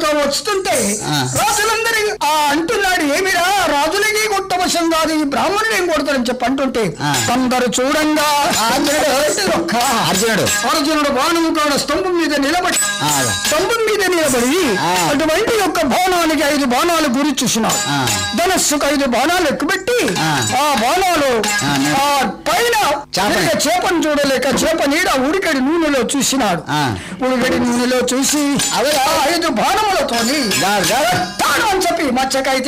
బాణములతో వస్తుంటే ఆ. రాజులందరి ఆ అంటున్నాడు ఏమిరా రాజులకి కొట్టవశం కాదు ఈ బ్రాహ్మణుడు ఏం కొడతారని చెప్పి అంటుంటే ఆ. కొందరు చూడంగా అర్జునుడు ఒక్క అర్జునుడు అర్జునుడు బాణముతో స్తంభం మీద నిలబడి ఆ, స్తంభం మీద నిలబడి ఆ. అటువంటి యొక్క బాణానికి ఐదు బాణాలు గురి చూసినాడు ఆ. ధనస్సుకు ఐదు బాణాలు ఎక్కుపెట్టి ఆ. ఆ బాణాలు ఆ, నే- ఆ పైన చేపని. తిరిగే చేపను చూడలేక చేప నీడ ఉడికడి నూనెలో చూసినాడు ఆ. ఉడికడి నూనెలో చూసి అవి ఆ ఐదు బాణములతోని గారు గారు తాను అని చెప్పి మచ్చకైతే